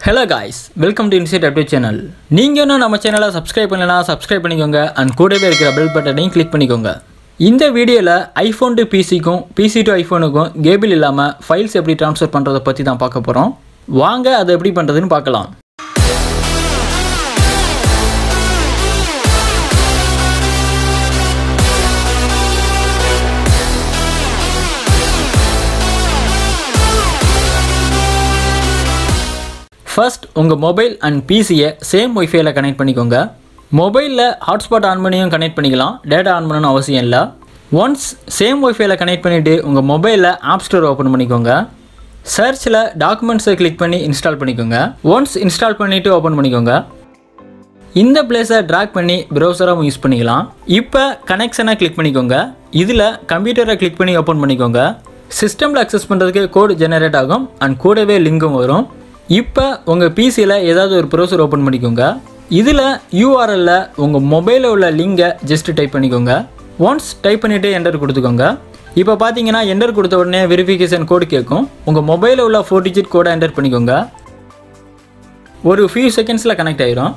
hello guys welcome to insight update channel நீங்கள் இன்னும் நம்ம சேனலை சப்ஸ்கிரைப் பண்ணலனா சப்ஸ்கிரைப் பண்ணிக்கோங்க அண்ட் கூடவே இருக்கிற பெல் பட்டனையும் கிளிக் பண்ணிக்கோங்க இந்த வீடியோவில் ஐஃபோன் டு பிசிக்கும் பிசி டு ஐஃபோனுக்கும் கேபிள் இல்லாமல் ஃபைல்ஸ் எப்படி ட்ரான்ஸ்ஃபர் பண்ணுறதை பற்றி தான் பார்க்க போகிறோம் வாங்க அதை எப்படி பண்ணுறதுன்னு பார்க்கலாம் ஃபர்ஸ்ட் உங்கள் மொபைல் அண்ட் பிசியை சேம் ஒய்ஃபைல கனெக்ட் பண்ணிக்கோங்க மொபைலில் ஹாட்ஸ்பாட் ஆன் பண்ணியும் கனெக்ட் பண்ணிக்கலாம் டேட்டா ஆன் பண்ணணும்னு அவசியம் இல்லை ஒன்ஸ் சேம் ஒய்ஃபைல கனெக்ட் பண்ணிவிட்டு உங்கள் மொபைலில் ஆப் ஸ்டோர் ஓப்பன் பண்ணிக்கோங்க சர்ச்சில் டாக்குமெண்ட்ஸை கிளிக் பண்ணி இன்ஸ்டால் பண்ணிக்கோங்க ஒன்ஸ் இன்ஸ்டால் பண்ணிவிட்டு ஓப்பன் பண்ணிக்கோங்க இந்த பிளேஸை ட்ராக் பண்ணி ப்ரௌசராகவும் யூஸ் பண்ணிக்கலாம் இப்போ கனெக்ஷனை கிளிக் பண்ணிக்கோங்க இதில் கம்ப்யூட்டரை கிளிக் பண்ணி ஓப்பன் பண்ணிக்கோங்க சிஸ்டமில் அக்சஸ் பண்ணுறதுக்கு கோடு ஜெனரேட் ஆகும் அண்ட் கூடவே லிங்கும் வரும் இப்போ உங்கள் பிசியில் ஏதாவது ஒரு ப்ரௌசர் ஓப்பன் பண்ணிக்கோங்க இதில் யூஆர்எல்ல உங்கள் மொபைலில் உள்ள லிங்கை ஜஸ்ட் டைப் பண்ணிக்கோங்க ஒன்ஸ் டைப் பண்ணிவிட்டு என்டர் கொடுத்துக்கோங்க இப்போ பார்த்தீங்கன்னா என்டர் கொடுத்த உடனே வெரிஃபிகேஷன் கோடு கேட்கும் உங்கள் மொபைலில் உள்ள ஃபோர் டிஜிட் கோடை என்டர் பண்ணிக்கோங்க ஒரு ஃபியூ செகண்ட்ஸில் கனெக்ட் ஆயிரும்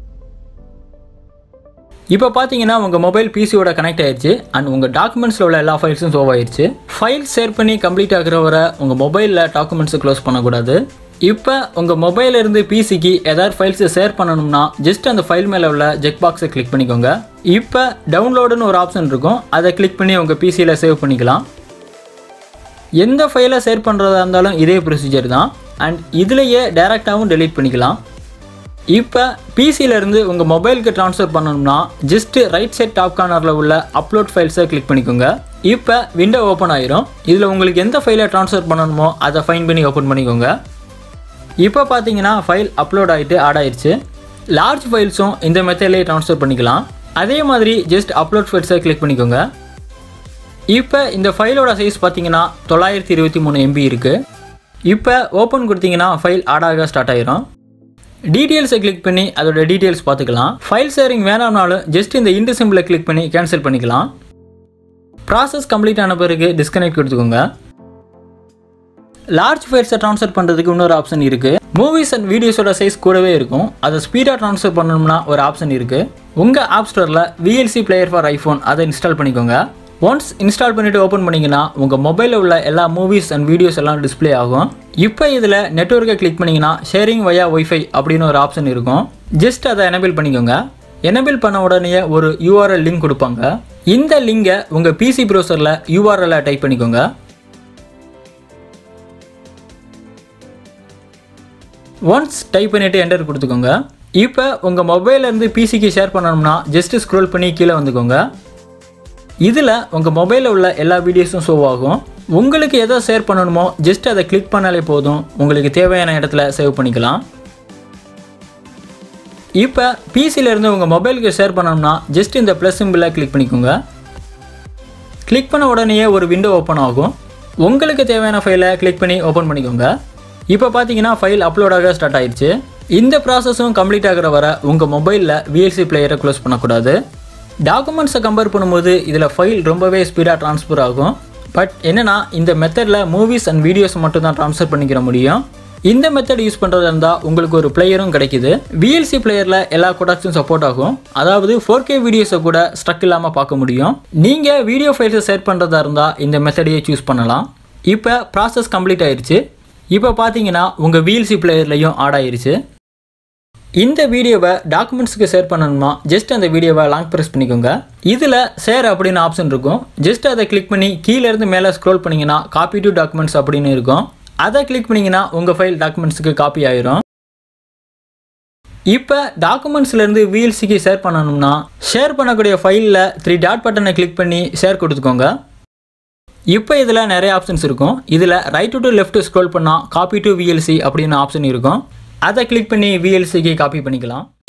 இப்போ பார்த்தீங்கன்னா உங்கள் மொபைல் பிசியோட கனெக்ட் ஆயிடுச்சு அண்ட் உங்கள் டாக்குமெண்ட்ஸில் உள்ள எல்லா ஃபைல்ஸும் சோவ் ஆயிடுச்சு ஃபைல் ஷேர் பண்ணி கம்ப்ளீட் ஆகிற வரை உங்கள் மொபைலில் டாக்குமெண்ட்ஸை க்ளோஸ் பண்ணக்கூடாது இப்போ உங்கள் மொபைல்ல இருந்து பிசிக்கு ஏதாவது ஃபைல்ஸை ஷேர் பண்ணணும்னா ஜஸ்ட் அந்த ஃபைல் மேலே உள்ள ஜெக் பாக்ஸை கிளிக் பண்ணிக்கோங்க இப்போ டவுன்லோடுன்னு ஒரு ஆப்ஷன் இருக்கும் அதை கிளிக் பண்ணி உங்கள் பிசியில் சேவ் பண்ணிக்கலாம் எந்த ஃபைலை ஷேர் பண்ணுறதா இருந்தாலும் இதே ப்ரொசீஜர் தான் அண்ட் இதுலேயே டேரெக்டாகவும் டெலீட் பண்ணிக்கலாம் இப்போ பிசியிலேருந்து உங்கள் மொபைலுக்கு ட்ரான்ஸ்ஃபர் பண்ணணும்னா ஜஸ்ட் ரைட் சைட் டாப் கார்னரில் உள்ள அப்லோட் ஃபைல்ஸை கிளிக் பண்ணிக்கோங்க இப்போ விண்டோ ஓப்பன் ஆயிரும் இதில் உங்களுக்கு எந்த ஃபைலை ட்ரான்ஸ்ஃபர் பண்ணணுமோ அதை ஃபைன் பண்ணி ஓப்பன் பண்ணிக்கோங்க இப்போ பார்த்தீங்கன்னா ஃபைல் அப்லோட் ஆகிட்டு ஆட் ஆயிடுச்சு லார்ஜ் ஃபைல்ஸும் இந்த மெத்தட்லேயே ட்ரான்ஸ்ஃபர் பண்ணிக்கலாம் அதே மாதிரி ஜஸ்ட் அப்லோட் ஃபைல்ஸை கிளிக் பண்ணிக்கோங்க இப்போ இந்த ஃபைலோட சைஸ் பார்த்தீங்கன்னா தொள்ளாயிரத்தி இருபத்தி மூணு எம்பி இருக்குது இப்போ ஓப்பன் கொடுத்தீங்கன்னா ஃபைல் ஆட் ஆக ஸ்டார்ட் ஆயிரும் டீட்டெயில்ஸை கிளிக் பண்ணி அதோட டீட்டெயில்ஸ் பார்த்துக்கலாம் ஃபைல் ஷேரிங் வேணாம்னாலும் ஜஸ்ட் இந்த இன்டு சிம்பிளை கிளிக் பண்ணி கேன்சல் பண்ணிக்கலாம் ப்ராசஸ் கம்ப்ளீட் ஆன பிறகு டிஸ்கனெக்ட் கொடுத்துக்கோங்க லார்ஜ் ஃபைல்ஸை ட்ரான்ஸ்ஃபர் பண்ணுறதுக்கு இன்னொரு ஆப்ஷன் இருக்குது மூவிஸ் அண்ட் வீடியோஸோட சைஸ் கூடவே இருக்கும் அதை ஸ்பீடாக ட்ரான்ஸ்ஃபர் பண்ணணும்னா ஒரு ஆப்ஷன் இருக்குது உங்கள் ஆப் ஸ்டோரில் விஎல்சி பிளேயர் ஃபார் ஐஃபோன் அதை இன்ஸ்டால் பண்ணிக்கோங்க ஒன்ஸ் இன்ஸ்டால் பண்ணிவிட்டு ஓப்பன் பண்ணிங்கன்னா உங்கள் மொபைலில் உள்ள எல்லா மூவிஸ் அண்ட் வீடியோஸ் எல்லாம் டிஸ்ப்ளே ஆகும் இப்போ இதில் நெட்ஒர்க்கை கிளிக் பண்ணிங்கன்னா ஷேரிங் வயா ஒய்ஃபை அப்படின்னு ஒரு ஆப்ஷன் இருக்கும் ஜஸ்ட் அதை எனபிள் பண்ணிக்கோங்க எனபிள் பண்ண உடனே ஒரு யூஆர்எல் லிங்க் கொடுப்பாங்க இந்த லிங்கை உங்கள் பிசி ப்ரௌசரில் யூஆர்எல்லை டைப் பண்ணிக்கோங்க ஒன்ஸ் டைப் பண்ணிவிட்டு என்டர் கொடுத்துக்கோங்க இப்போ உங்கள் மொபைல்லேருந்து பிசிக்கு ஷேர் பண்ணணும்னா ஜஸ்ட் ஸ்க்ரோல் பண்ணி கீழே வந்துக்கோங்க இதில் உங்கள் மொபைலில் உள்ள எல்லா வீடியோஸும் ஷோ ஆகும் உங்களுக்கு எதை ஷேர் பண்ணணுமோ ஜஸ்ட் அதை கிளிக் பண்ணாலே போதும் உங்களுக்கு தேவையான இடத்துல சேவ் பண்ணிக்கலாம் இப்போ பிசியிலேருந்து உங்கள் மொபைலுக்கு ஷேர் பண்ணணும்னா ஜஸ்ட் இந்த ப்ளஸ் சிம்பிளை கிளிக் பண்ணிக்கோங்க கிளிக் பண்ண உடனே ஒரு விண்டோ ஓப்பன் ஆகும் உங்களுக்கு தேவையான ஃபைலை கிளிக் பண்ணி ஓப்பன் பண்ணிக்கோங்க இப்போ பார்த்தீங்கன்னா ஃபைல் அப்லோட் ஆக ஸ்டார்ட் ஆயிடுச்சு இந்த ப்ராசஸும் கம்ப்ளீட் ஆகிற வர உங்கள் மொபைலில் விஎல்சி பிளேயரை க்ளோஸ் பண்ணக்கூடாது டாக்குமெண்ட்ஸை கம்பேர் பண்ணும்போது இதில் ஃபைல் ரொம்பவே ஸ்பீடாக ட்ரான்ஸ்ஃபர் ஆகும் பட் என்னென்னா இந்த மெத்தடில் மூவிஸ் அண்ட் வீடியோஸ் மட்டும் தான் ட்ரான்ஸ்ஃபர் பண்ணிக்கிற முடியும் இந்த மெத்தட் யூஸ் பண்ணுறதா இருந்தால் உங்களுக்கு ஒரு பிளேயரும் கிடைக்குது விஎல்சி பிளேயரில் எல்லா ப்ராடக்ட்ஸும் சப்போர்ட் ஆகும் அதாவது ஃபோர் கே வீடியோஸை கூட ஸ்ட்ரக் இல்லாமல் பார்க்க முடியும் நீங்கள் வீடியோ ஃபைல்ஸை ஷேர் பண்ணுறதா இருந்தால் இந்த மெத்தடையே சூஸ் பண்ணலாம் இப்போ ப்ராசஸ் கம்ப்ளீட் ஆயிடுச்சு இப்போ பார்த்தீங்கன்னா உங்கள் விஎல்சி பிளேயர்லையும் ஆட் ஆயிருச்சு இந்த வீடியோவை டாக்குமெண்ட்ஸ்க்கு ஷேர் பண்ணணுமா ஜஸ்ட் அந்த வீடியோவை லாங் ப்ரெஸ் பண்ணிக்கோங்க இதில் ஷேர் அப்படின்னு ஆப்ஷன் இருக்கும் ஜஸ்ட் அதை கிளிக் பண்ணி கீழேருந்து மேலே ஸ்க்ரோல் பண்ணிங்கன்னா காப்பி டு டாக்குமெண்ட்ஸ் அப்படின்னு இருக்கும் அதை கிளிக் பண்ணிங்கன்னா உங்கள் ஃபைல் டாக்குமெண்ட்ஸுக்கு காப்பி ஆயிரும் இப்போ டாக்குமெண்ட்ஸ்லேருந்து விஎல்சிக்கு ஷேர் பண்ணணும்னா ஷேர் பண்ணக்கூடிய ஃபைலில் த்ரீ டாட் பட்டனை கிளிக் பண்ணி ஷேர் கொடுத்துக்கோங்க இப்போ இதில் நிறைய ஆப்ஷன்ஸ் இருக்கும் இதில் ரைட் டு லெஃப்ட் ஸ்க்ரோல் பண்ணால் காப்பி டு விஎல்சி அப்படின்னு ஆப்ஷன் இருக்கும் அதை கிளிக் பண்ணி விஎல்சிக்கு காப்பி பண்ணிக்கலாம்